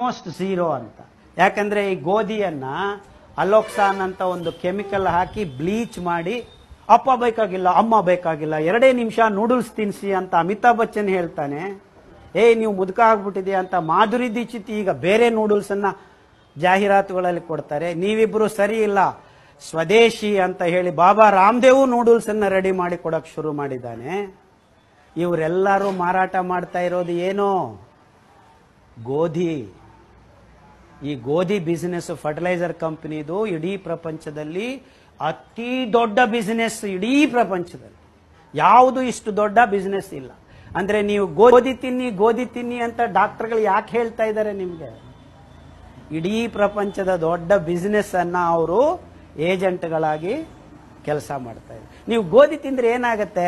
Almost zero ಅಂತ ಯಾಕಂದ್ರೆ ಈ ಗೋಧಿಯನ್ನ ಅಲೋಕ್ಸಾನ್ ಅಂತ ಒಂದು ಕೆಮಿಕಲ್ ಹಾಕಿ ಬ್ಲೀಚ್ ಮಾಡಿ ಅಪ್ಪ ಬೇಕಾಗಿಲ್ಲ ಅಮ್ಮ ಬೇಕಾಗಿಲ್ಲ ಎರಡೇ ನಿಮಿಷ ನೂಡಲ್ಸ್ ತಿನ್ಸಿ ಅಂತ ಅಮಿತಾಬ್ ಬಚ್ಚನ್ ಹೇಳ್ತಾನೆ ಏ ನೀವು ಮುದುಕ ಆಗ್ಬಿಟ್ಟಿದೆ ಅಂತ ಮಾಧುರಿ ದೀಕ್ಷಿತ್ ಈಗ ಬೇರೆ ನೂಡಲ್ಸ್ ಅನ್ನ ಜಾಹೀರಾತುಗಳಲ್ಲಿ ಕೊಡ್ತಾರೆ ನೀವಿಬ್ರು ಸರಿ ಇಲ್ಲ ಸ್ವದೇಶಿ ಅಂತ ಹೇಳಿ ಬಾಬಾ ರಾಮದೇವ್ ನೂಡಲ್ಸ್ ಅನ್ನ ರೆಡಿ ಮಾಡಿ ಕೊಡಕ್ ಶುರು ಮಾಡಿದ್ದಾನೆ ಇವರೆಲ್ಲರೂ ಮಾರಾಟ ಮಾಡ್ತಾ ಇರೋದು ಏನೋ ಗೋಧಿ ಈ ಗೋಧಿ ಬಿಸಿನೆಸ್ ಫರ್ಟಿಲೈಸರ್ ಕಂಪನಿದು ಇಡೀ ಪ್ರಪಂಚದಲ್ಲಿ ಅತಿ ದೊಡ್ಡ ಬಿಸಿನೆಸ್ ಇಡೀ ಪ್ರಪಂಚದಲ್ಲಿ ಯಾವುದು ಇಷ್ಟು ದೊಡ್ಡ ಬಿಸಿನೆಸ್ ಇಲ್ಲ ಅಂದ್ರೆ ನೀವು ಗೋಧಿ ತಿನ್ನಿ ಗೋಧಿ ತಿನ್ನಿ ಅಂತ ಡಾಕ್ಟರ್ಗಳು ಯಾಕೆ ಹೇಳ್ತಾ ಇದ್ದಾರೆ ನಿಮ್ಗೆ ಇಡೀ ಪ್ರಪಂಚದ ದೊಡ್ಡ ಬಿಸಿನೆಸ್ ಅನ್ನ ಅವರು ಏಜೆಂಟ್ಗಳಾಗಿ ಕೆಲಸ ಮಾಡ್ತಾ ಇದ್ದಾರೆ ನೀವು ಗೋಧಿ ತಿಂದ್ರೆ ಏನಾಗತ್ತೆ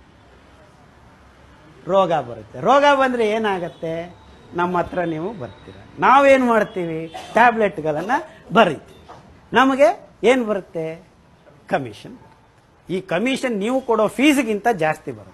ರೋಗ ಬರುತ್ತೆ ರೋಗ ಬಂದ್ರೆ ಏನಾಗತ್ತೆ ನಮ್ಮ ಹತ್ರ ನೀವು ಬರ್ತೀರ ನಾವೇನು ಮಾಡ್ತೀವಿ ಟ್ಯಾಬ್ಲೆಟ್ಗಳನ್ನು ಬರೀತೀವಿ ನಮಗೆ ಏನು ಬರುತ್ತೆ ಕಮಿಷನ್ ಈ ಕಮಿಷನ್ ನೀವು ಕೊಡೋ ಫೀಸ್ಗಿಂತ ಜಾಸ್ತಿ ಬರುತ್ತೆ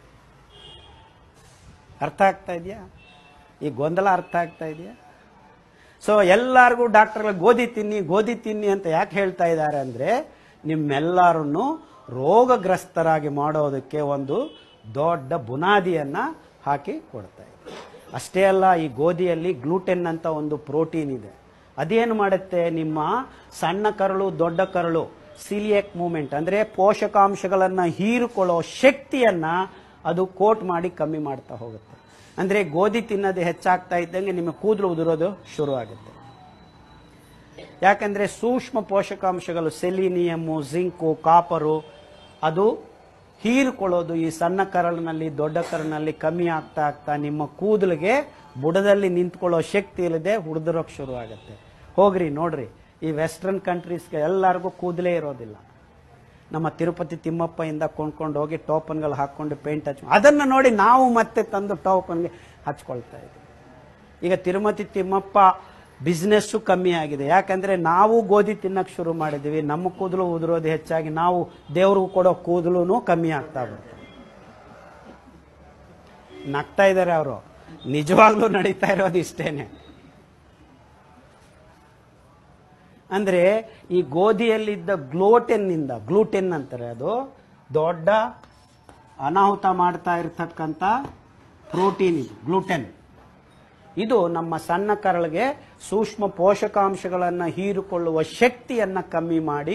ಅರ್ಥ ಆಗ್ತಾ ಇದೆಯಾ ಈ ಗೊಂದಲ ಅರ್ಥ ಆಗ್ತಾ ಇದೆಯಾ ಸೊ ಎಲ್ಲರಿಗೂ ಡಾಕ್ಟರ್ಗಳು ಗೋಧಿ ತಿನ್ನಿ ಗೋಧಿ ತಿನ್ನಿ ಅಂತ ಯಾಕೆ ಹೇಳ್ತಾ ಇದ್ದಾರೆ ಅಂದ್ರೆ ನಿಮ್ಮೆಲ್ಲರನ್ನು ರೋಗಗ್ರಸ್ತರಾಗಿ ಮಾಡೋದಕ್ಕೆ ಒಂದು ದೊಡ್ಡ ಬುನಾದಿಯನ್ನ ಹಾಕಿ ಕೊಡ್ತಾ ಇದೆ ಅಷ್ಟೇ ಅಲ್ಲ ಈ ಗೋಧಿಯಲ್ಲಿ ಗ್ಲೂಟೆನ್ ಅಂತ ಒಂದು ಪ್ರೋಟೀನ್ ಇದೆ ಅದೇನು ಮಾಡುತ್ತೆ ನಿಮ್ಮ ಸಣ್ಣ ಕರಳು ದೊಡ್ಡ ಕರಳು ಸಿಲಿಯಕ್ ಮೂಮೆಂಟ್ ಅಂದ್ರೆ ಪೋಷಕಾಂಶಗಳನ್ನ ಹೀರಿಕೊಳ್ಳೋ ಶಕ್ತಿಯನ್ನ ಅದು ಕೋಟ್ ಮಾಡಿ ಕಮ್ಮಿ ಮಾಡ್ತಾ ಹೋಗುತ್ತೆ ಅಂದ್ರೆ ಗೋಧಿ ತಿನ್ನೋದು ಹೆಚ್ಚಾಗ್ತಾ ಇದ್ದಂಗೆ ನಿಮ್ಮ ಕೂದಲು ಉದುರೋದು ಶುರು ಆಗುತ್ತೆ ಯಾಕಂದ್ರೆ ಸೂಕ್ಷ್ಮ ಪೋಷಕಾಂಶಗಳು ಸೆಲಿನಿಯಮ್ಮು ಜಿಂಕು ಕಾಪರು ಅದು ಹೀರಿಕೊಳ್ಳೋದು ಈ ಸಣ್ಣ ಕರಳಿನಲ್ಲಿ ದೊಡ್ಡ ಕರಳಿನಲ್ಲಿ ಕಮ್ಮಿ ಆಗ್ತಾ ಆಗ್ತಾ ನಿಮ್ಮ ಕೂದಲಿಗೆ ಬುಡದಲ್ಲಿ ನಿಂತ್ಕೊಳ್ಳೋ ಶಕ್ತಿ ಇಲ್ಲದೆ ಹುಡ್ದಿರೋಕ್ ಶುರು ಆಗುತ್ತೆ ಹೋಗ್ರಿ ನೋಡ್ರಿ ಈ ವೆಸ್ಟರ್ನ್ ಕಂಟ್ರೀಸ್ಗೆ ಎಲ್ಲರಿಗೂ ಕೂದಲೇ ಇರೋದಿಲ್ಲ ನಮ್ಮ ತಿರುಪತಿ ತಿಮ್ಮಪ್ಪ ಇಂದ ಕೊಂಡ್ಕೊಂಡು ಹೋಗಿ ಟೋಪನ್ಗಳು ಹಾಕೊಂಡು ಪೇಂಟ್ ಹಚ್ಚ ಅದನ್ನ ನೋಡಿ ನಾವು ಮತ್ತೆ ತಂದು ಟೋಪನ್ಗೆ ಹಚ್ಕೊಳ್ತಾ ಇದ್ದೀವಿ ಈಗ ತಿರುಮತಿ ತಿಮ್ಮಪ್ಪ ಬಿಸ್ನೆಸ್ಸು ಕಮ್ಮಿ ಆಗಿದೆ ಯಾಕಂದ್ರೆ ನಾವು ಗೋಧಿ ತಿನ್ನಕ್ ಶುರು ಮಾಡಿದೀವಿ ನಮ್ಮ ಕೂದಲು ಉದುರೋದು ಹೆಚ್ಚಾಗಿ ನಾವು ದೇವ್ರಿಗೂ ಕೊಡೋ ಕೂದಲು ಕಮ್ಮಿ ಆಗ್ತಾ ಬರುತ್ತೆ ನಗ್ತಾ ಇದ್ದಾರೆ ಅವರು ನಿಜವಾಗ್ಲೂ ನಡೀತಾ ಇರೋದು ಇಷ್ಟೇನೆ ಅಂದ್ರೆ ಈ ಗೋಧಿಯಲ್ಲಿದ್ದ ಗ್ಲೋಟೆನ್ನಿಂದ ಗ್ಲೂಟೆನ್ ಅಂತಾರೆ ಅದು ದೊಡ್ಡ ಅನಾಹುತ ಮಾಡ್ತಾ ಇರತಕ್ಕಂಥ ಪ್ರೋಟೀನ್ ಇದು ಗ್ಲೂಟೆನ್ ಇದು ನಮ್ಮ ಸಣ್ಣ ಕರಳಿಗೆ ಸೂಕ್ಷ್ಮ ಪೋಷಕಾಂಶಗಳನ್ನು ಹೀರಿಕೊಳ್ಳುವ ಶಕ್ತಿಯನ್ನ ಕಮ್ಮಿ ಮಾಡಿ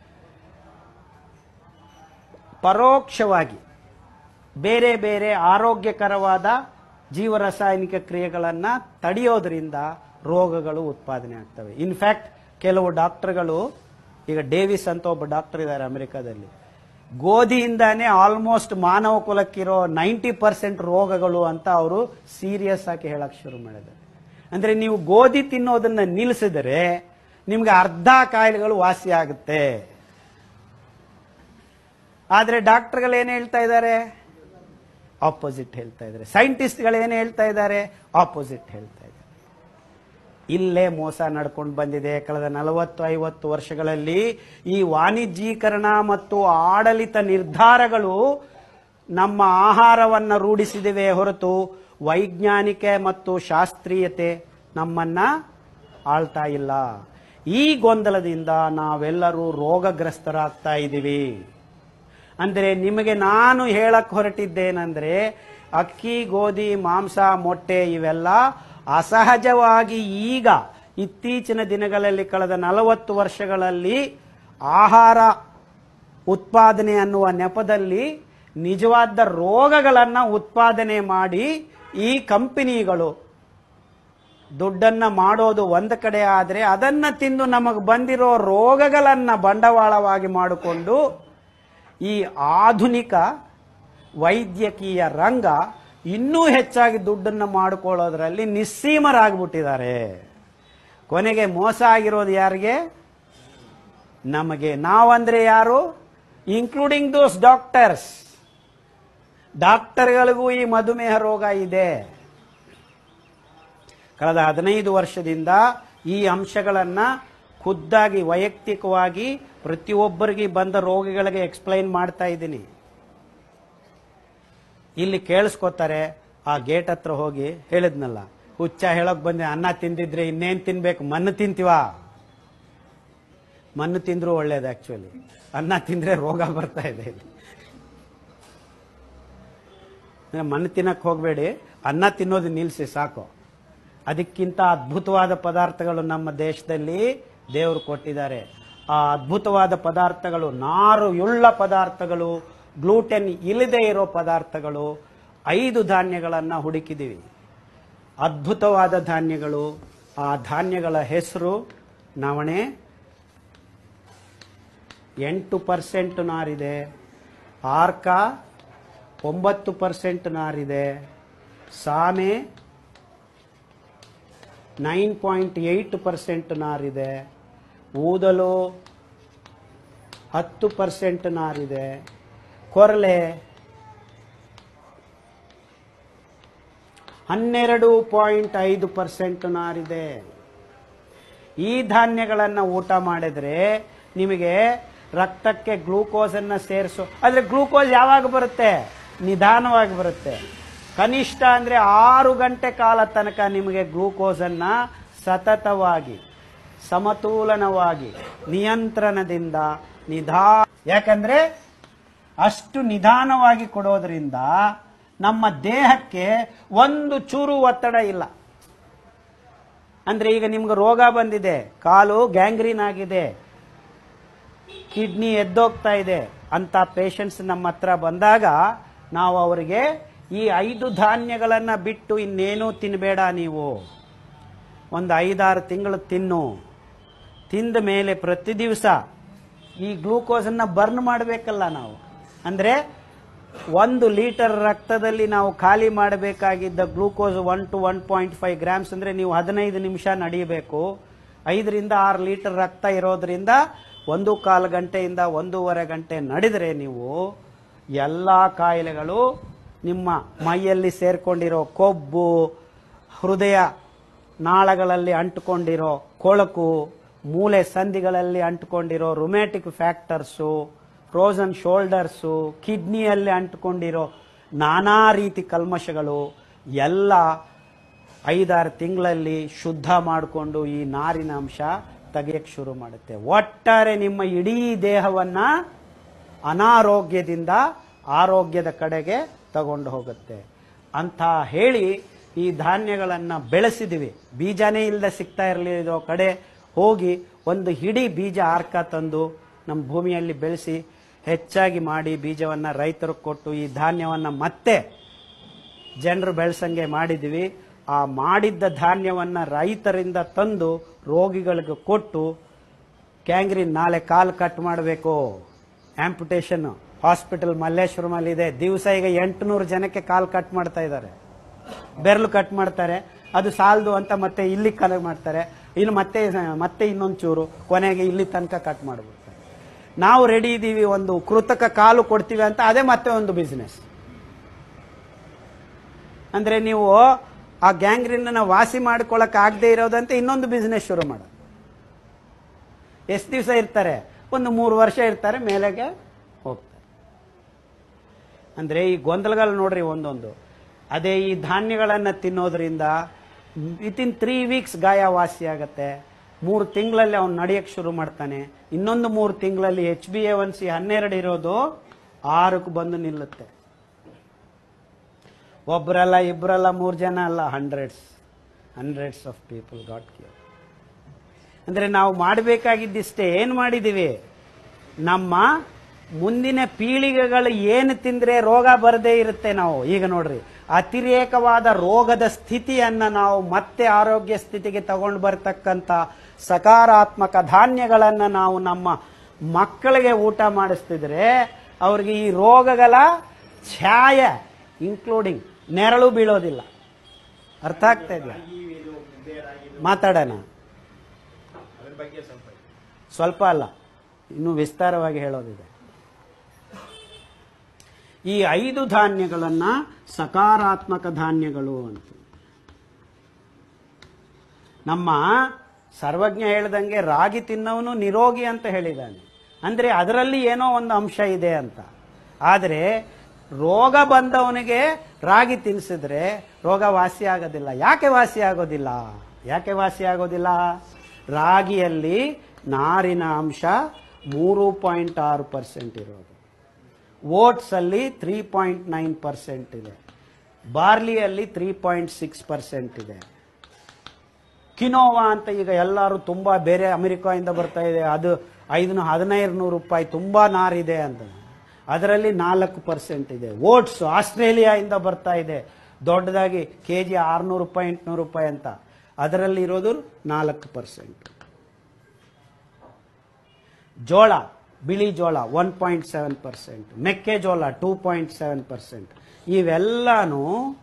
ಪರೋಕ್ಷವಾಗಿ ಬೇರೆ ಬೇರೆ ಆರೋಗ್ಯಕರವಾದ ಜೀವರಾಸಾಯನಿಕ ಕ್ರಿಯೆಗಳನ್ನು ತಡೆಯೋದ್ರಿಂದ ರೋಗಗಳು ಉತ್ಪಾದನೆ ಆಗ್ತವೆ ಇನ್ಫ್ಯಾಕ್ಟ್ ಕೆಲವು ಡಾಕ್ಟರ್ಗಳು ಈಗ ಡೇವಿಸ್ ಅಂತ ಒಬ್ಬ ಡಾಕ್ಟರ್ ಇದ್ದಾರೆ ಅಮೆರಿಕಾದಲ್ಲಿ ಗೋಧಿಯಿಂದಾನೇ ಆಲ್ಮೋಸ್ಟ್ ಮಾನವ ಕುಲಕ್ಕಿರೋ ನೈಂಟಿ ಪರ್ಸೆಂಟ್ ರೋಗಗಳು ಅಂತ ಅವರು ಸೀರಿಯಸ್ ಆಗಿ ಹೇಳಕ್ ಶುರು ಮಾಡಿದ್ದಾರೆ ಅಂದ್ರೆ ನೀವು ಗೋಧಿ ತಿನ್ನೋದನ್ನ ನಿಲ್ಲಿಸಿದರೆ ನಿಮ್ಗೆ ಅರ್ಧ ಕಾಯಿಲೆಗಳು ವಾಸಿ ಆಗುತ್ತೆ ಆದ್ರೆ ಡಾಕ್ಟರ್ಗಳು ಏನ್ ಹೇಳ್ತಾ ಇದ್ದಾರೆ ಆಪೋಸಿಟ್ ಹೇಳ್ತಾ ಇದ್ದಾರೆ ಸೈಂಟಿಸ್ಟ್ಗಳು ಏನು ಹೇಳ್ತಾ ಇದ್ದಾರೆ ಆಪೋಸಿಟ್ ಹೇಳ್ತಾ ಇದ್ದಾರೆ ಇಲ್ಲೇ ಮೋಸ ನಡ್ಕೊಂಡು ಬಂದಿದೆ ಕಳೆದ ನಲವತ್ತು ಐವತ್ತು ವರ್ಷಗಳಲ್ಲಿ ಈ ವಾಣಿಜ್ಯೀಕರಣ ಮತ್ತು ಆಡಳಿತ ನಿರ್ಧಾರಗಳು ನಮ್ಮ ಆಹಾರವನ್ನ ರೂಢಿಸಿದಿವೆ ಹೊರತು ವೈಜ್ಞಾನಿಕ ಮತ್ತು ಶಾಸ್ತ್ರೀಯತೆ ನಮ್ಮನ್ನ ಆಳ್ತಾ ಇಲ್ಲ ಈ ಗೊಂದಲದಿಂದ ನಾವೆಲ್ಲರೂ ರೋಗಗ್ರಸ್ತರಾಗ್ತಾ ಇದ್ದೀವಿ ಅಂದ್ರೆ ನಿಮಗೆ ನಾನು ಹೇಳಕ್ ಹೊರಟಿದ್ದೇನೆಂದ್ರೆ ಅಕ್ಕಿ ಗೋಧಿ ಮಾಂಸ ಮೊಟ್ಟೆ ಇವೆಲ್ಲ ಅಸಹಜವಾಗಿ ಈಗ ಇತ್ತೀಚಿನ ದಿನಗಳಲ್ಲಿ ಕಳೆದ ನಲವತ್ತು ವರ್ಷಗಳಲ್ಲಿ ಆಹಾರ ಉತ್ಪಾದನೆ ಅನ್ನುವ ನೆಪದಲ್ಲಿ ನಿಜವಾದ ರೋಗಗಳನ್ನ ಉತ್ಪಾದನೆ ಮಾಡಿ ಈ ಕಂಪನಿಗಳು ದುಡ್ಡನ್ನ ಮಾಡೋದು ಒಂದು ಕಡೆ ಆದರೆ ಅದನ್ನ ತಿಂದು ನಮಗೆ ಬಂದಿರೋ ರೋಗಗಳನ್ನ ಬಂಡವಾಳವಾಗಿ ಮಾಡಿಕೊಂಡು ಈ ಆಧುನಿಕ ವೈದ್ಯಕೀಯ ರಂಗ ಇನ್ನೂ ಹೆಚ್ಚಾಗಿ ದುಡ್ಡನ್ನು ಮಾಡಿಕೊಳ್ಳೋದ್ರಲ್ಲಿ ನಿಸ್ಸೀಮರಾಗ್ಬಿಟ್ಟಿದ್ದಾರೆ ಕೊನೆಗೆ ಮೋಸ ಆಗಿರೋದು ಯಾರಿಗೆ ನಮಗೆ ನಾವಂದ್ರೆ ಯಾರು ಇನ್ಕ್ಲೂಡಿಂಗ್ ದೋಸ್ ಡಾಕ್ಟರ್ಸ್ ಡಾಕ್ಟರ್ಗಳಿಗೂ ಈ ಮಧುಮೇಹ ರೋಗ ಇದೆ ಕಳೆದ ಹದಿನೈದು ವರ್ಷದಿಂದ ಈ ಅಂಶಗಳನ್ನ ಖುದ್ದಾಗಿ ವೈಯಕ್ತಿಕವಾಗಿ ಪ್ರತಿಯೊಬ್ಬರಿಗೆ ಬಂದ ರೋಗಿಗಳಿಗೆ ಎಕ್ಸ್ಪ್ಲೈನ್ ಮಾಡ್ತಾ ಇದ್ದೀನಿ ಇಲ್ಲಿ ಕೇಳಿಸ್ಕೊತಾರೆ ಆ ಗೇಟ್ ಹತ್ರ ಹೋಗಿ ಹೇಳಿದ್ನಲ್ಲ ಹುಚ್ಚ ಹೇಳಕ್ ಬಂದೆ ಅನ್ನ ತಿಂದಿದ್ರೆ ಇನ್ನೇನ್ ತಿನ್ಬೇಕು ಮಣ್ಣು ತಿಂತೀವಾ ಮಣ್ಣು ತಿಂದ್ರು ಒಳ್ಳೇದು ಆಕ್ಚುಲಿ ಅನ್ನ ತಿಂದ್ರೆ ರೋಗ ಬರ್ತಾ ಇದೆ ಇಲ್ಲಿ. ಅಂದ್ರೆ ಮಣ್ಣು ತಿನ್ನಕ್ ಹೋಗ್ಬೇಡಿ ಅನ್ನ ತಿನ್ನೋದು ನಿಲ್ಸಿ ಸಾಕು ಅದಕ್ಕಿಂತ ಅದ್ಭುತವಾದ ಪದಾರ್ಥಗಳು ನಮ್ಮ ದೇಶದಲ್ಲಿ ದೇವರು ಕೊಟ್ಟಿದ್ದಾರೆ ಆ ಅದ್ಭುತವಾದ ಪದಾರ್ಥಗಳು ನಾರು ಯುಳ್ಳ ಪದಾರ್ಥಗಳು ಗ್ಲೂಟೆನ್ ಇಲ್ಲದೆ ಇರೋ ಪದಾರ್ಥಗಳು ಐದು ಧಾನ್ಯಗಳನ್ನ ಹುಡುಕಿದೀವಿ ಅದ್ಭುತವಾದ ಧಾನ್ಯಗಳು ಆ ಧಾನ್ಯಗಳ ಹೆಸರು ನವಣೆ ಎಂಟು ಪರ್ಸೆಂಟ್ ನಾರಿದೆ ಆರ್ಕ ಒಂಬತ್ತು ಪರ್ಸೆಂಟ್ ನಾರಿದೆ ಸಾಮೆ ನೈನ್ ಪಾಯಿಂಟ್ ಏಯ್ಟ್ ಪರ್ಸೆಂಟ್ ನಾರಿದೆ ಊದಲು ಹತ್ತು ಪರ್ಸೆಂಟ್ ನಾರಿದೆ ಕೊರಲೆ ಹನ್ನೆರಡು ಪಾಯಿಂಟ್ ಐದು ಪರ್ಸೆಂಟ್ ನಾರಿದೆ ಈ ಧಾನ್ಯಗಳನ್ನು ಊಟ ಮಾಡಿದ್ರೆ ನಿಮಗೆ ರಕ್ತಕ್ಕೆ ಗ್ಲೂಕೋಸ್ ಅನ್ನ ಸೇರಿಸು ಆದ್ರೆ ಗ್ಲೂಕೋಸ್ ಯಾವಾಗ ಬರುತ್ತೆ ನಿಧಾನವಾಗಿ ಬರುತ್ತೆ ಕನಿಷ್ಠ ಅಂದ್ರೆ ಆರು ಗಂಟೆ ಕಾಲ ತನಕ ನಿಮಗೆ ಗ್ಲೂಕೋಸ್ ಅನ್ನ ಸತತವಾಗಿ ಸಮತೋಲನವಾಗಿ ನಿಯಂತ್ರಣದಿಂದ ನಿಧಾ ಯಾಕಂದ್ರೆ ಅಷ್ಟು ನಿಧಾನವಾಗಿ ಕೊಡೋದ್ರಿಂದ ನಮ್ಮ ದೇಹಕ್ಕೆ ಒಂದು ಚೂರು ಒತ್ತಡ ಇಲ್ಲ ಅಂದ್ರೆ ಈಗ ನಿಮ್ಗೆ ರೋಗ ಬಂದಿದೆ ಕಾಲು ಗ್ಯಾಂಗ್ರೀನ್ ಆಗಿದೆ ಕಿಡ್ನಿ ಎದ್ದೋಗ್ತಾ ಇದೆ ಅಂತ ಪೇಷಂಟ್ಸ್ ನಮ್ಮ ಹತ್ರ ಬಂದಾಗ ನಾವು ಅವರಿಗೆ ಈ ಐದು ಧಾನ್ಯಗಳನ್ನ ಬಿಟ್ಟು ಇನ್ನೇನೂ ತಿನ್ನಬೇಡ ನೀವು ಒಂದು ಐದಾರು ತಿಂಗಳು ತಿನ್ನು ತಿಂದ ಮೇಲೆ ಪ್ರತಿ ದಿವಸ ಈ ಗ್ಲೂಕೋಸನ್ನ ಬರ್ನ್ ಮಾಡಬೇಕಲ್ಲ ನಾವು ಅಂದ್ರೆ ಒಂದು ಲೀಟರ್ ರಕ್ತದಲ್ಲಿ ನಾವು ಖಾಲಿ ಮಾಡಬೇಕಾಗಿದ್ದ glucose one to one point five grams ಅಂದ್ರೆ ನೀವು ಹದಿನೈದು ನಿಮಿಷ ನಡೆಯಬೇಕು ಐದರಿಂದ ಆರು ಲೀಟರ್ ರಕ್ತ ಇರೋದ್ರಿಂದ ಒಂದು ಕಾಲು ಗಂಟೆಯಿಂದ ಒಂದೂವರೆ ಗಂಟೆ ನಡೆದರೆ ನೀವು ಎಲ್ಲ ಕಾಯಿಲೆಗಳು ನಿಮ್ಮ ಮೈಯಲ್ಲಿ ಸೇರ್ಕೊಂಡಿರೋ ಕೊಬ್ಬು ಹೃದಯ ನಾಳಗಳಲ್ಲಿ ಅಂಟುಕೊಂಡಿರೋ ಕೊಳಕು ಮೂಳೆ ಸಂಧಿಗಳಲ್ಲಿ ಅಂಟುಕೊಂಡಿರೋ ರುಮ್ಯಾಟಿಕ್ ಫ್ಯಾಕ್ಟರ್ಸು ಫ್ರೋಸನ್ ಶೋಲ್ಡರ್ಸು ಕಿಡ್ನಿಯಲ್ಲಿ ಅಂಟುಕೊಂಡಿರೋ ನಾನಾ ರೀತಿ ಕಲ್ಮಶಗಳು ಎಲ್ಲ ಐದಾರು ತಿಂಗಳಲ್ಲಿ ಶುದ್ಧ ಮಾಡಿಕೊಂಡು ಈ ನಾರಿನ ಅಂಶ ತೆಗೆಯಕ್ಕೆ ಶುರು ಮಾಡುತ್ತೆ ಒಟ್ಟಾರೆ ನಿಮ್ಮ ಇಡೀ ದೇಹವನ್ನ ಅನಾರೋಗ್ಯದಿಂದ ಆರೋಗ್ಯದ ಕಡೆಗೆ ತಗೊಂಡು ಹೋಗುತ್ತೆ ಅಂತ ಹೇಳಿ ಈ ಧಾನ್ಯಗಳನ್ನ ಬೆಳೆಸಿದ್ವಿ ಬೀಜನೇ ಇಲ್ಲದೆ ಸಿಗ್ತಾ ಇರಲಿರೋ ಕಡೆ ಹೋಗಿ ಒಂದು ಹಿಡಿ ಬೀಜ ಆರ್ಕ ತಂದು ನಮ್ಮ ಭೂಮಿಯಲ್ಲಿ ಬೆಳೆಸಿ ಹೆಚ್ಚಾಗಿ ಮಾಡಿ ಬೀಜವನ್ನ ರೈತರಿಗೆ ಕೊಟ್ಟು ಈ ಧಾನ್ಯವನ್ನ ಮತ್ತೆ ಜನರು ಬೆಳೆಸಂಗೆ ಮಾಡಿದ್ವಿ ಆ ಮಾಡಿದ್ದ ಧಾನ್ಯವನ್ನ ರೈತರಿಂದ ತಂದು ರೋಗಿಗಳಿಗೆ ಕೊಟ್ಟು ಕ್ಯಾಂಗ್ರಿನ್ ನಾಳೆ ಕಾಲು ಕಟ್ ಮಾಡಬೇಕು ಆಂಪುಟೇಷನ್ ಹಾಸ್ಪಿಟಲ್ ಮಲ್ಲೇಶ್ವರಮಲ್ಲಿ ಇದೆ ದಿವಸ ಈಗ ಎಂಟುನೂರು ಜನಕ್ಕೆ ಕಾಲು ಕಟ್ ಮಾಡ್ತಾ ಇದ್ದಾರೆ ಬೆರಳು ಕಟ್ ಮಾಡ್ತಾರೆ ಅದು ಸಾಲದು ಅಂತ ಮತ್ತೆ ಇಲ್ಲಿ ಕಲೆ ಮಾಡ್ತಾರೆ ಇನ್ನು ಮತ್ತೆ ಮತ್ತೆ ಇನ್ನೊಂದು ಚೂರು ಕೊನೆಗೆ ಇಲ್ಲಿ ತನಕ ಕಟ್ ಮಾಡಿಬಿಡ್ತಾರೆ ನಾವು ರೆಡಿ ಇದ್ದೀವಿ ಒಂದು ಕೃತಕ ಕಾಲು ಕೊಡ್ತೀವಿ ಅಂತ ಅದೇ ಮತ್ತೆ ಒಂದು ಬಿಸ್ನೆಸ್ ಅಂದ್ರೆ ನೀವು ಆ ಗ್ಯಾಂಗ್ರಿನ ವಾಸಿ ಮಾಡ್ಕೊಳಕ್ ಆಗದೆ ಇರೋದಂತ ಇನ್ನೊಂದು ಬಿಸ್ನೆಸ್ ಶುರು ಮಾಡೋದು ಎಷ್ಟು ದಿವಸ ಇರ್ತಾರೆ ಒಂದು ಮೂರು ವರ್ಷ ಇರ್ತಾರೆ ಮೇಲೆಗೆ ಹೋಗ್ತಾರೆ ಅಂದ್ರೆ ಈ ಗೊಂದಲಗಳು ನೋಡ್ರಿ ಒಂದೊಂದು ಅದೇ ಈ ಧಾನ್ಯಗಳನ್ನ ತಿನ್ನೋದ್ರಿಂದ ವಿತಿನ್ ತ್ರೀ ವೀಕ್ಸ್ ಗಾಯ ವಾಸಿ ಆಗತ್ತೆ ಮೂರು ತಿಂಗಳಲ್ಲಿ ಅವ್ನು ನಡೆಯಕ್ಕೆ ಶುರು ಮಾಡ್ತಾನೆ ಇನ್ನೊಂದು ಮೂರು ತಿಂಗಳಲ್ಲಿ H B A one C ಹನ್ನೆರಡು ಇರೋದು ಆರಕ್ಕೆ ಬಂದು ನಿಲ್ಲುತ್ತೆ ಒಬ್ಬರಲ್ಲ ಇಬ್ಬರಲ್ಲ ಮೂರು ಜನ ಅಲ್ಲ hundreds hundreds of people got cure ಅಂದ್ರೆ ನಾವು ಮಾಡಬೇಕಾಗಿದ್ದಿಷ್ಟೇ ಏನು ಮಾಡಿದೀವಿ ನಮ್ಮ ಮುಂದಿನ ಪೀಳಿಗೆಗಳು ಏನು ತಿಂದ್ರೆ ರೋಗ ಬರದೇ ಇರುತ್ತೆ ನಾವು ಈಗ ನೋಡ್ರಿ ಅತಿರೇಕವಾದ ರೋಗದ ಸ್ಥಿತಿಯನ್ನ ನಾವು ಮತ್ತೆ ಆರೋಗ್ಯ ಸ್ಥಿತಿಗೆ ತಗೊಂಡು ಬರ್ತಕ್ಕಂಥ ಸಕಾರಾತ್ಮಕ ಧಾನ್ಯಗಳನ್ನ ನಾವು ನಮ್ಮ ಮಕ್ಕಳಿಗೆ ಊಟ ಮಾಡಿಸ್ತಿದ್ರೆ ಅವ್ರಿಗೆ ಈ ರೋಗಗಳ ಛಾಯೆ ಇನ್ಕ್ಲೂಡಿಂಗ್ ನೆರಳು ಬೀಳೋದಿಲ್ಲ ಅರ್ಥ ಆಗ್ತಾ ಇದೆಯಾ ಮಾತಾಡೋಣ ಸ್ವಲ್ಪ ಅಲ್ಲ ಇನ್ನು ವಿಸ್ತಾರವಾಗಿ ಹೇಳೋದಿದೆ ಈ ಐದು ಧಾನ್ಯಗಳನ್ನ ಸಕಾರಾತ್ಮಕ ಧಾನ್ಯಗಳು ಅಂತ ನಮ್ಮ ಸರ್ವಜ್ಞ ಹೇಳ್ದಂಗೆ ರಾಗಿ ತಿನ್ನವನು ನಿರೋಗಿ ಅಂತ ಹೇಳಿದ್ದಾನೆ ಅಂದ್ರೆ ಅದರಲ್ಲಿ ಏನೋ ಒಂದು ಅಂಶ ಇದೆ ಅಂತ ಆದರೆ ರೋಗ ಬಂದವನಿಗೆ ರಾಗಿ ತಿನ್ಸಿದ್ರೆ ರೋಗ ವಾಸಿ ಆಗೋದಿಲ್ಲ ಯಾಕೆ ವಾಸಿ ಆಗೋದಿಲ್ಲ ಯಾಕೆ ವಾಸಿ ಆಗೋದಿಲ್ಲ ರಾಗಿಯಲ್ಲಿ ನಾರಿನ ಅಂಶ ಮೂರು ಪಾಯಿಂಟ್ ಆರು ಪರ್ಸೆಂಟ್ ಇರೋದು ಓಟ್ಸ್ ಅಲ್ಲಿ ತ್ರೀ ಪಾಯಿಂಟ್ ನೈನ್ ಪರ್ಸೆಂಟ್ ಇದೆ ಬಾರ್ಲಿಯಲ್ಲಿ ತ್ರೀ ಪಾಯಿಂಟ್ ಸಿಕ್ಸ್ ಪರ್ಸೆಂಟ್ ಇದೆ ಕಿನೋವಾ ಅಂತ ಈಗ ಎಲ್ಲರೂ ತುಂಬಾ ಬೇರೆ ಅಮೆರಿಕಾದಿಂದ ಬರ್ತಾ ಇದೆ ಅದು ಐದು ಹದಿನೈದು ನೂರು ರೂಪಾಯಿ ತುಂಬಾ ನಾರಿದೆ ಅಂತ ಅದರಲ್ಲಿ ನಾಲ್ಕು ಪರ್ಸೆಂಟ್ ಇದೆ ಓಟ್ಸ್ ಆಸ್ಟ್ರೇಲಿಯಾದಿಂದ ಬರ್ತಾ ಇದೆ ದೊಡ್ಡದಾಗಿ ಕೆ ಜಿ ಆರ್ನೂರು ರೂಪಾಯಿ ಎಂಟುನೂರು ರೂಪಾಯಿ ಅಂತ ಅದರಲ್ಲಿ ಇರೋದು ನಾಲ್ಕು ಪರ್ಸೆಂಟ್ ಜೋಳ ಬಿಳಿ ಜೋಳ ಒನ್ ಪಾಯಿಂಟ್ ಸೆವೆನ್ ಪರ್ಸೆಂಟ್ ಮೆಕ್ಕೆಜೋಳ ಟೂ ಪಾಯಿಂಟ್ ಸೆವೆನ್ ಪರ್ಸೆಂಟ್ ಇವೆಲ್ಲಾನು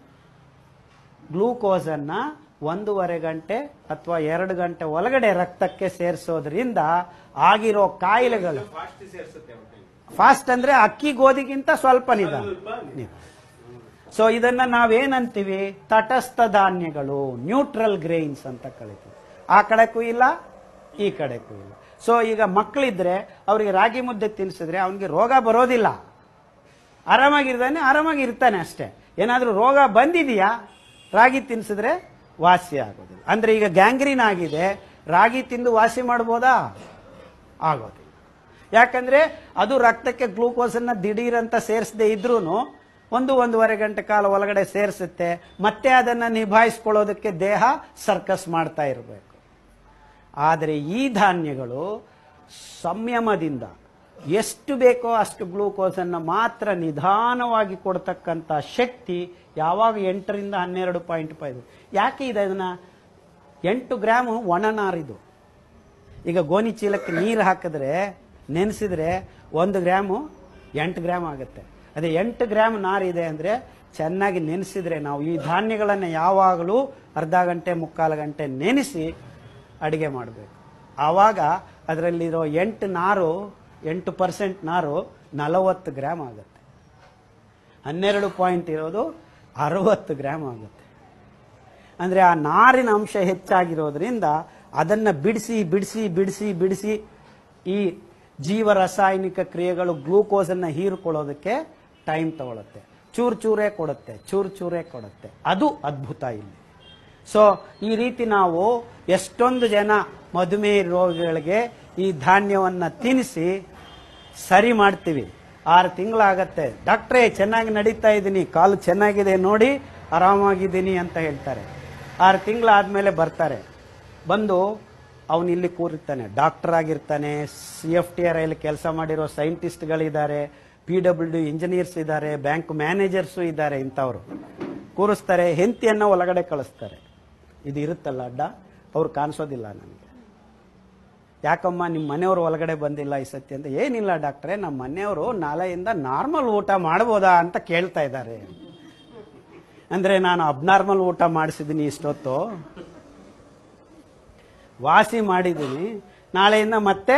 ಗ್ಲೂಕೋಸನ್ನ ಒಂದೂವರೆ ಗಂಟೆ ಅಥವಾ ಎರಡು ಗಂಟೆ ಒಳಗಡೆ ರಕ್ತಕ್ಕೆ ಸೇರಿಸೋದ್ರಿಂದ ಆಗಿರೋ ಕಾಯಿಲೆಗಳು ಫಾಸ್ಟ್ ಸೇರ್ಸುತ್ತೆ ಒಟ್ಟು. ಫಾಸ್ಟ್ ಅಂದ್ರೆ ಅಕ್ಕಿ ಗೋಧಿಗಿಂತ ಸ್ವಲ್ಪ ನಿಧಾನ ಸೊ ಇದನ್ನ ನಾವೇನಂತೀವಿ ತಟಸ್ಥ ಧಾನ್ಯಗಳು ನ್ಯೂಟ್ರಲ್ ಗ್ರೈನ್ಸ್ ಅಂತ ಕರಿತೀವಿ ಆ ಕಡೆಗೂ ಇಲ್ಲ ಈ ಕಡೆಗೂ ಇಲ್ಲ ಸೊ ಈಗ ಮಕ್ಕಳಿದ್ರೆ ಅವರಿಗೆ ರಾಗಿ ಮುದ್ದೆ ತಿನ್ಸಿದ್ರೆ ಅವನಿಗೆ ರೋಗ ಬರೋದಿಲ್ಲ ಆರಾಮಾಗಿರ್ತಾನೆ ಆರಾಮಾಗಿ ಇರ್ತಾನೆ ಅಷ್ಟೇ ಏನಾದರೂ ರೋಗ ಬಂದಿದೆಯಾ ರಾಗಿ ತಿನ್ಸಿದ್ರೆ ವಾಸಿ ಆಗೋದಿಲ್ಲ ಅಂದ್ರೆ ಈಗ ಗ್ಯಾಂಗ್ರೀನ್ ಆಗಿದೆ ರಾಗಿ ತಿಂದು ವಾಸಿ ಮಾಡ್ಬೋದಾ ಆಗೋದಿಲ್ಲ ಯಾಕಂದ್ರೆ ಅದು ರಕ್ತಕ್ಕೆ ಗ್ಲೂಕೋಸ್ ಅನ್ನ ದಿಢೀರಂತ ಸೇರಿಸದೆ ಇದ್ರೂನು ಒಂದು ಒಂದೂವರೆ ಗಂಟೆ ಕಾಲ ಒಳಗಡೆ ಸೇರಿಸುತ್ತೆ ಮತ್ತೆ ಅದನ್ನ ನಿಭಾಯಿಸ್ಕೊಳ್ಳೋದಕ್ಕೆ ದೇಹ ಸರ್ಕಸ್ ಮಾಡ್ತಾ ಇರಬೇಕು ಆದರೆ ಈ ಧಾನ್ಯಗಳು ಸಂಯಮದಿಂದ ಎಷ್ಟು ಬೇಕೋ ಅಷ್ಟು ಗ್ಲೂಕೋಸ್ ಅನ್ನು ಮಾತ್ರ ನಿಧಾನವಾಗಿ ಕೊಡ್ತಕ್ಕಂಥ ಶಕ್ತಿ ಯಾವಾಗ ಎಂಟರಿಂದ ಹನ್ನೆರಡು ಪಾಯಿಂಟ್ ಫೈವ್ ಯಾಕೆ ಇದೆ ಅದನ್ನ ಎಂಟು ಗ್ರಾಮು ಒಣನಾರಿದು ಈಗ ಗೋಣಿ ಚೀಲಕ್ಕೆ ನೀರು ಹಾಕಿದ್ರೆ ನೆನೆಸಿದ್ರೆ ಒಂದು ಗ್ರಾಮು ಎಂಟು ಗ್ರಾಮ್ ಆಗುತ್ತೆ ಅದೇ ಎಂಟು ಗ್ರಾಮ್ ನಾರಿದೆ ಅಂದರೆ ಚೆನ್ನಾಗಿ ನೆನೆಸಿದ್ರೆ ನಾವು ಈ ಧಾನ್ಯಗಳನ್ನು ಯಾವಾಗಲೂ ಅರ್ಧ ಗಂಟೆ ಮುಕ್ಕಾಲು ಗಂಟೆ ನೆನೆಸಿ ಅಡಿಗೆ ಮಾಡಬೇಕು ಆವಾಗ ಅದರಲ್ಲಿರೋ ಎಂಟು ನಾರು ಎಂಟು ಪರ್ಸೆಂಟ್ ನಾರು ನಲವತ್ತು ಗ್ರಾಮ್ ಆಗುತ್ತೆ ಹನ್ನೆರಡು ಪಾಯಿಂಟ್ ಇರೋದು ಅರವತ್ತು ಗ್ರಾಮ್ ಆಗುತ್ತೆ ಅಂದರೆ ಆ ನಾರಿನ ಅಂಶ ಹೆಚ್ಚಾಗಿರೋದ್ರಿಂದ ಅದನ್ನು ಬಿಡಿಸಿ ಬಿಡಿಸಿ ಬಿಡಿಸಿ ಬಿಡಿಸಿ ಈ ಜೀವ ರಾಸಾಯನಿಕ ಕ್ರಿಯೆಗಳು ಗ್ಲೂಕೋಸನ್ನು ಹೀರಿಕೊಳ್ಳೋದಕ್ಕೆ ಟೈಮ್ ತಗೊಳುತ್ತೆ ಚೂರು ಚೂರೇ ಕೊಡುತ್ತೆ ಚೂರು ಚೂರೇ ಕೊಡುತ್ತೆ ಅದು ಅದ್ಭುತ ಇಲ್ಲಿ ಸೊ ಈ ರೀತಿ ನಾವು ಎಷ್ಟೊಂದು ಜನ ಮಧುಮೇಹ ರೋಗಿಗಳಿಗೆ ಈ ಧಾನ್ಯವನ್ನು ತಿನ್ನಿಸಿ ಸರಿ ಮಾಡ್ತೀವಿ ಆರು ತಿಂಗಳಾಗತ್ತೆ ಡಾಕ್ಟ್ರೇ ಚೆನ್ನಾಗಿ ನಡೀತಾ ಇದ್ದೀನಿ ಕಾಲು ಚೆನ್ನಾಗಿದೆ ನೋಡಿ ಆರಾಮಾಗಿದ್ದೀನಿ ಅಂತ ಹೇಳ್ತಾರೆ ಆರು ತಿಂಗಳಾದ್ಮೇಲೆ ಬರ್ತಾರೆ ಬಂದು ಅವನು ಇಲ್ಲಿ ಕೂರಿರ್ತಾನೆ ಡಾಕ್ಟರ್ ಆಗಿರ್ತಾನೆ ಸಿ ಎಫ್ ಟಿ ಆರ್ ಐಲಿ ಕೆಲಸ ಮಾಡಿರೋ ಸೈಂಟಿಸ್ಟ್ಗಳಿದ್ದಾರೆ ಪಿ ಡಬ್ಲ್ಯೂ ಡಿ ಇಂಜಿನಿಯರ್ಸ್ ಇದ್ದಾರೆ ಬ್ಯಾಂಕ್ ಮ್ಯಾನೇಜರ್ಸು ಇದ್ದಾರೆ ಇಂಥವ್ರು ಕೂರಿಸ್ತಾರೆ ಹೆಂಡತಿಯನ್ನ ಒಳಗಡೆ ಕಳಿಸ್ತಾರೆ ಇದು ಇರುತ್ತಲ್ಲ ಅಡ್ಡ ಅವ್ರು ಕಾಣಿಸೋದಿಲ್ಲ ನನಗೆ ಯಾಕಮ್ಮ ನಿಮ್ಮ ಮನೆಯವರು ಒಳಗಡೆ ಬಂದಿಲ್ಲ ಈ ಸತಿ ಅಂತ ಏನಿಲ್ಲ ಡಾಕ್ಟ್ರೆ ನಮ್ಮ ಮನೆಯವರು ನಾಳೆಯಿಂದ ನಾರ್ಮಲ್ ಊಟ ಮಾಡ್ಬೋದಾ ಅಂತ ಕೇಳ್ತಾ ಇದ್ದಾರೆ ಅಂದ್ರೆ ನಾನು ಅಬ್ನಾರ್ಮಲ್ ಊಟ ಮಾಡಿಸಿದ್ದೀನಿ ಇಷ್ಟೊತ್ತು ವಾಸಿ ಮಾಡಿದ್ದೀನಿ ನಾಳೆಯಿಂದ ಮತ್ತೆ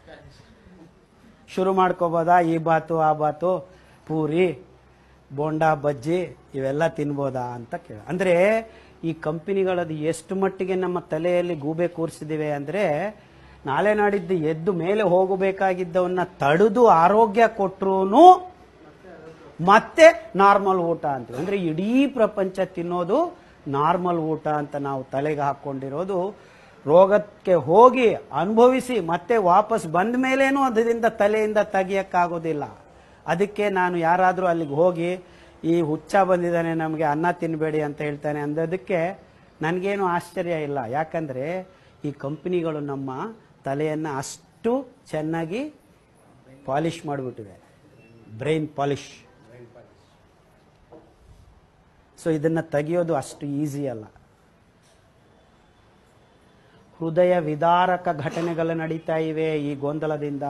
ಶುರು ಮಾಡ್ಕೋಬೋದಾ ಈ ಬಾತು ಆ ಬಾತು ಪೂರಿ ಬೋಂಡಾ ಬಜ್ಜಿ ಇವೆಲ್ಲ ತಿನ್ಬೋದಾ ಅಂತ ಕೇಳ ಅಂದ್ರೆ ಈ ಕಂಪನಿಗಳದು ಎಷ್ಟು ಮಟ್ಟಿಗೆ ನಮ್ಮ ತಲೆಯಲ್ಲಿ ಗೂಬೆ ಕೂರಿಸಿದಿವೆ ಅಂದ್ರೆ ನಾಳೆ ನಾಡಿದ್ದು ಎದ್ದು ಮೇಲೆ ಹೋಗಬೇಕಾಗಿದ್ದವನ್ನ ತಡೆದು ಆರೋಗ್ಯ ಕೊಟ್ರು ಮತ್ತೆ ನಾರ್ಮಲ್ ಊಟ ಅಂತ ಅಂದ್ರೆ ಇಡೀ ಪ್ರಪಂಚ ತಿನ್ನೋದು ನಾರ್ಮಲ್ ಊಟ ಅಂತ ನಾವು ತಲೆಗೆ ಹಾಕೊಂಡಿರೋದು ರೋಗಕ್ಕೆ ಹೋಗಿ ಅನುಭವಿಸಿ ಮತ್ತೆ ವಾಪಸ್ ಬಂದ ಮೇಲೇನೂ ಅದರಿಂದ ತಲೆಯಿಂದ ತೆಗಿಯಕ್ಕಾಗೋದಿಲ್ಲ ಅದಕ್ಕೆ ನಾನು ಯಾರಾದರೂ ಅಲ್ಲಿಗೆ ಹೋಗಿ ಈ ಹುಚ್ಚ ಬಂದಿದ್ದಾನೆ ನಮಗೆ ಅನ್ನ ತಿನ್ನಬೇಡಿ ಅಂತ ಹೇಳ್ತಾನೆ ಅಂದದಕ್ಕೆ ನನಗೇನು ಆಶ್ಚರ್ಯ ಇಲ್ಲ ಯಾಕಂದ್ರೆ ಈ ಕಂಪನಿಗಳು ನಮ್ಮ ತಲೆಯನ್ನು ಅಷ್ಟು ಚೆನ್ನಾಗಿ ಪಾಲಿಷ್ ಮಾಡಿಬಿಟ್ಟಿವೆ ಬ್ರೈನ್ ಪಾಲಿಷ್ ಸೊ ಇದನ್ನ ತೆಗೆಯೋದು ಅಷ್ಟು ಈಸಿ ಅಲ್ಲ ಹೃದಯ ವಿದಾರಕ ಘಟನೆಗಳು ನಡೀತಾ ಇವೆ ಈ ಗೊಂದಲದಿಂದ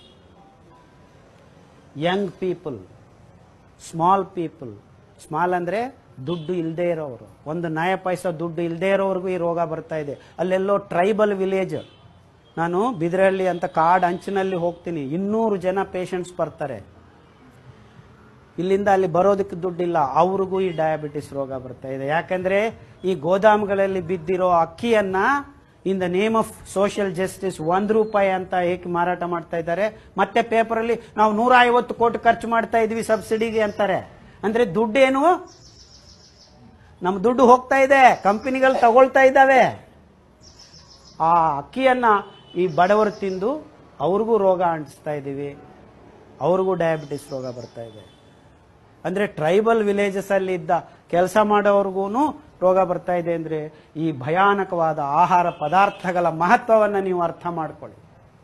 young people small people small ಅಂದ್ರೆ ದುಡ್ಡು ಇಲ್ಲದೆ ಇರೋರು ಒಂದು ನಯ ಪೈಸ ದುಡ್ಡು ಇಲ್ಲದೆ ಇರೋರ್ಗೂ ಈ ರೋಗ ಬರ್ತಾ ಇದೆ ಅಲ್ಲೆಲ್ಲೋ ಟ್ರೈಬಲ್ ವಿಲೇಜ್ ನಾನು ಬಿದಿರಹಳ್ಳಿ ಅಂತ ಕಾಡ್ ಅಂಚಿನಲ್ಲಿ ಹೋಗ್ತೀನಿ ಇನ್ನೂರು ಜನ ಪೇಷಂಟ್ಸ್ ಬರ್ತಾರೆ ಇಲ್ಲಿಂದ ಅಲ್ಲಿ ಬರೋದಕ್ಕೆ ದುಡ್ಡಿಲ್ಲ ಅವ್ರಿಗೂ ಈ ಡಯಾಬಿಟಿಸ್ ರೋಗ ಬರ್ತಾ ಇದೆ ಯಾಕಂದ್ರೆ ಈ ಗೋದಾಮುಗಳಲ್ಲಿ ಬಿದ್ದಿರೋ ಅಕ್ಕಿಯನ್ನ in the name of social justice ಒಂದು ರೂಪಾಯಿ ಅಂತ ಏಕೆ ಮಾರಾಟ ಮಾಡ್ತಾ ಇದ್ದಾರೆ ಮತ್ತೆ ಪೇಪರಲ್ಲಿ ನಾವು ನೂರ ಐವತ್ತು ಕೋಟಿ ಖರ್ಚು ಮಾಡ್ತಾ ಇದೀವಿ ಸಬ್ಸಿಡಿಗೆ ಅಂತಾರೆ ಅಂದ್ರೆ ದುಡ್ಡೇನು ನಮ್ಮ ದುಡ್ಡು ಹೋಗ್ತಾ ಇದೆ ಕಂಪನಿಗಳು ತಗೊಳ್ತಾ ಇದ್ದಾವೆ ಆ ಅಕ್ಕಿಯನ್ನ ಈ ಬಡವರು ತಿಂದು ಅವ್ರಿಗೂ ರೋಗ ಅಂಟಿಸ್ತಾ ಇದ್ದೀವಿ ಅವ್ರಿಗೂ ಡಯಾಬಿಟಿಸ್ ರೋಗ ಬರ್ತಾ ಇದೆ ಅಂದ್ರೆ ಟ್ರೈಬಲ್ ವಿಲೇಜಸ್ ಅಲ್ಲಿ ಇದ್ದ ಕೆಲಸ ಮಾಡೋರ್ಗು ರೋಗ ಬರ್ತಾ ಇದೆ ಅಂದ್ರೆ ಈ ಭಯಾನಕವಾದ ಆಹಾರ ಪದಾರ್ಥಗಳ ಮಹತ್ವವನ್ನು ನೀವು ಅರ್ಥ ಮಾಡ್ಕೊಳ್ಳಿ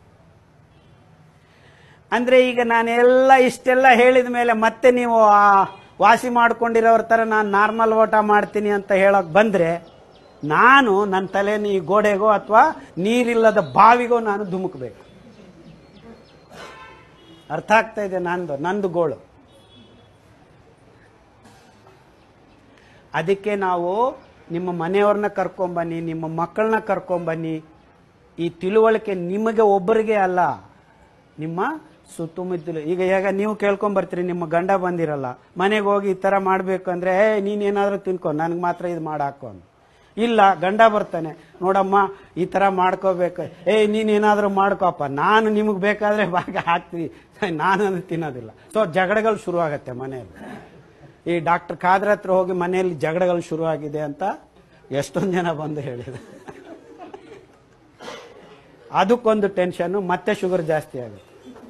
ಅಂದ್ರೆ ಈಗ ನಾನೆಲ್ಲ ಇಷ್ಟೆಲ್ಲ ಹೇಳಿದ ಮೇಲೆ ಮತ್ತೆ ನೀವು ಆ ವಾಸಿ ಮಾಡ್ಕೊಂಡಿರೋರ ತರ ನಾನು ನಾರ್ಮಲ್ ಓಟ ಮಾಡ್ತೀನಿ ಅಂತ ಹೇಳಕ್ ಬಂದ್ರೆ ನಾನು ನನ್ನ ತಲೆನ ಈ ಗೋಡೆಗೋ ಅಥವಾ ನೀರಿಲ್ಲದ ಬಾವಿಗೋ ನಾನು ಧುಮುಕ್ಬೇಕು ಅರ್ಥ ಆಗ್ತಾ ಇದೆ ನಂದು ನಂದು ಗೋಳು ಅದಕ್ಕೆ ನಾವು ನಿಮ್ಮ ಮನೆಯವ್ರನ್ನ ಕರ್ಕೊಂಬನ್ನಿ ನಿಮ್ಮ ಮಕ್ಕಳನ್ನ ಕರ್ಕೊಂಬನ್ನಿ ಈ ತಿಳುವಳಿಕೆ ನಿಮಗೆ ಒಬ್ಬರಿಗೆ ಅಲ್ಲ ನಿಮ್ಮ ಸುತ್ತಮುತ್ತಲು ಈಗ ಈಗ ನೀವು ಕೇಳ್ಕೊಂಡ್ ಬರ್ತೀರಿ ನಿಮ್ಮ ಗಂಡ ಬಂದಿರಲ್ಲ ಮನೆಗೆ ಹೋಗಿ ಈ ತರ ಮಾಡ್ಬೇಕು ಅಂದ್ರೆ ಏ ನೀನೇನಾದ್ರೂ ತಿನ್ಕೊ ನನಗೆ ಮಾತ್ರ ಇದು ಮಾಡಾಕೋ ಅಂತ ಇಲ್ಲ ಗಂಡ ಬರ್ತಾನೆ ನೋಡಮ್ಮ ಈ ತರ ಮಾಡ್ಕೋಬೇಕು ಏ ನೀನೇನಾದ್ರೂ ಮಾಡ್ಕೋಪ್ಪ ನಾನು ನಿಮಗೆ ಬೇಕಾದ್ರೆ ಭಾಗ ಹಾಕ್ತೀನಿ ನಾನು ತಿನ್ನೋದಿಲ್ಲ ಸೊ ಜಗಳಗಳು ಶುರು ಆಗತ್ತೆ ಮನೆಯಲ್ಲಿ ಈ ಡಾಕ್ಟರ್ ಖಾದ್ರ ಹತ್ರ ಹೋಗಿ ಮನೆಯಲ್ಲಿ ಜಗಳಗಳು ಶುರು ಆಗಿದೆ ಅಂತ ಎಷ್ಟೊಂದು ಜನ ಬಂದು ಹೇಳಿದ್ರು ಅದಕ್ಕೊಂದು ಟೆನ್ಷನ್ ಮತ್ತೆ ಶುಗರ್ ಜಾಸ್ತಿ ಆಗುತ್ತೆ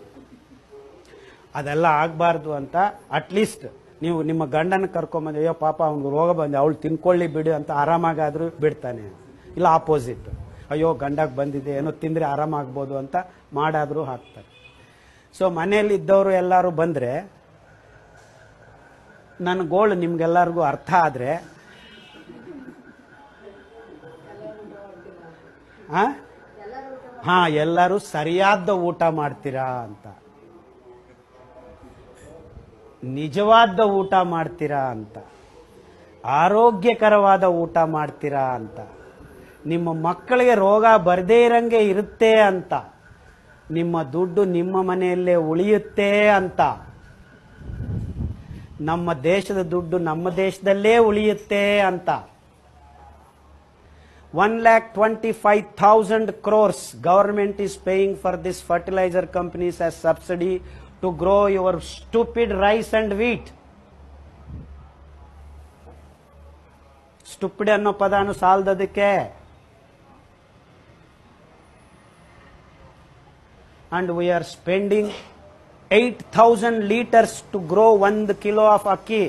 ಅದೆಲ್ಲ ಆಗಬಾರ್ದು ಅಂತ ಅಟ್ಲೀಸ್ಟ್ ನೀವು ನಿಮ್ಮ ಗಂಡನ ಕರ್ಕೊಂಬಂದು ಅಯ್ಯೋ ಪಾಪ ಅವ್ನಿಗೆ ರೋಗ ಬಂದೆ ಅವಳು ತಿನ್ಕೊಳ್ಳಿ ಬಿಡು ಅಂತ ಆರಾಮಾಗಾದ್ರೂ ಬಿಡ್ತಾನೆ ಇಲ್ಲ ಆಪೋಸಿಟ್ ಅಯ್ಯೋ ಗಂಡಕ್ಕೆ ಬಂದಿದೆ ಏನೋ ತಿಂದ್ರೆ ಆರಾಮಾಗ್ಬೋದು ಅಂತ ಮಾಡಾದ್ರೂ ಹಾಕ್ತಾರೆ ಸೊ ಮನೆಯಲ್ಲಿ ಇದ್ದವರು ಎಲ್ಲರೂ ಬಂದ್ರೆ ನನ್ನ ಗೋಳು ನಿಮ್ಗೆಲ್ಲರಿಗೂ ಅರ್ಥ ಆದ್ರೆ ಆ? ಹಾ ಎಲ್ಲರೂ ಸರಿಯಾದ ಊಟ ಮಾಡ್ತೀರಾ ಅಂತ ನಿಜವಾದ ಊಟ ಮಾಡ್ತೀರಾ ಅಂತ ಆರೋಗ್ಯಕರವಾದ ಊಟ ಮಾಡ್ತೀರಾ ಅಂತ ನಿಮ್ಮ ಮಕ್ಕಳಿಗೆ ರೋಗ ಬರದೇ ಇರಂಗೆ ಇರುತ್ತೆ ಅಂತ ನಿಮ್ಮ ದುಡ್ಡು ನಿಮ್ಮ ಮನೆಯಲ್ಲೇ ಉಳಿಯುತ್ತೆ ಅಂತ ನಮ್ಮ ದೇಶದ ದುಡ್ಡು ನಮ್ಮ ದೇಶದಲ್ಲೇ ಉಳಿಯುತ್ತೆ ಅಂತ one lakh twenty five thousand crores government is paying for this fertiliser companies as subsidy to grow your stupid rice and wheat stupid ಅನ್ನೋ ಪದಾನು ಸಾಲದದಕ್ಕೆ and we are spending eight thousand litres to grow ಒಂದು kilo of akki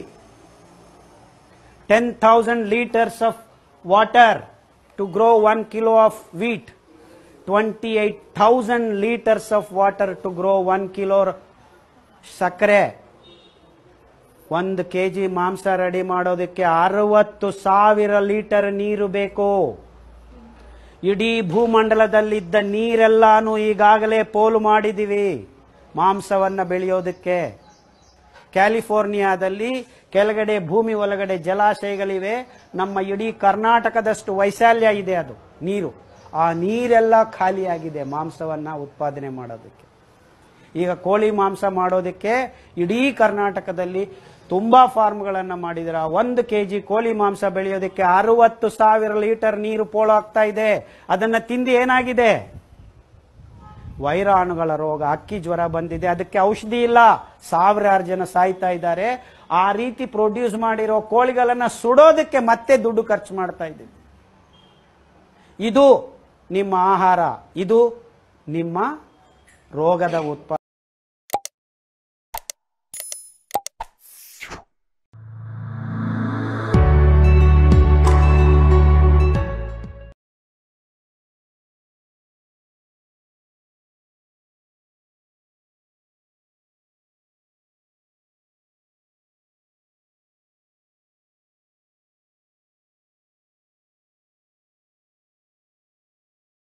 ten thousand litres of water to grow one kilo of wheat twenty eight thousand litres of water to grow one kilo sakkare ಒಂದು K G ಮಾಂಸ ready ಮಾಡೋದಕ್ಕೆ ಅರವತ್ತು ಸಾವಿರ litre ನೀರು ಬೇಕು ಇಡೀ ಭೂಮಂಡಲದಲ್ಲಿದ್ದ ನೀರೆಲ್ಲಾನು ಈಗಾಗಲೇ ಪೋಲು ಮಾಡಿದಿವಿ ಮಾಂಸವನ್ನ ಬೆಳೆಯೋದಕ್ಕೆ ಕ್ಯಾಲಿಫೋರ್ನಿಯಾದಲ್ಲಿ ಕೆಳಗಡೆ ಭೂಮಿ ಒಳಗಡೆ ಜಲಾಶಯಗಳಿವೆ ನಮ್ಮ ಇಡೀ ಕರ್ನಾಟಕದಷ್ಟು ವೈಶಾಲ್ಯ ಇದೆ ಅದು ನೀರು ಆ ನೀರೆಲ್ಲ ಖಾಲಿಯಾಗಿದೆ ಮಾಂಸವನ್ನ ಉತ್ಪಾದನೆ ಮಾಡೋದಕ್ಕೆ ಈಗ ಕೋಳಿ ಮಾಂಸ ಮಾಡೋದಕ್ಕೆ ಇಡೀ ಕರ್ನಾಟಕದಲ್ಲಿ ತುಂಬಾ ಫಾರ್ಮ್ಗಳನ್ನ ಮಾಡಿದ್ರ ಒಂದು ಕೆಜಿ ಕೋಳಿ ಮಾಂಸ ಬೆಳೆಯೋದಕ್ಕೆ ಅರವತ್ತು ಸಾವಿರ ಲೀಟರ್ ನೀರು ಪೋಲು ಆಗ್ತಾ ಇದೆ ಅದನ್ನ ತಿಂದು ಏನಾಗಿದೆ ವೈರಾಣುಗಳ ರೋಗ ಅಕ್ಕಿ ಜ್ವರ ಬಂದಿದೆ ಅದಕ್ಕೆ ಔಷಧಿ ಇಲ್ಲ ಸಾವಿರಾರು ಜನ ಸಾಯ್ತಾ ಇದ್ದಾರೆ ಆ ರೀತಿ ಪ್ರೊಡ್ಯೂಸ್ ಮಾಡಿರೋ ಕೋಳಿಗಳನ್ನ ಸುಡೋದಕ್ಕೆ ಮತ್ತೆ ದುಡ್ಡು ಖರ್ಚು ಮಾಡ್ತಾ ಇದ್ದೀವಿ ಇದು ನಿಮ್ಮ ಆಹಾರ ಇದು ನಿಮ್ಮ ರೋಗದ ಉತ್ಪಾದನೆ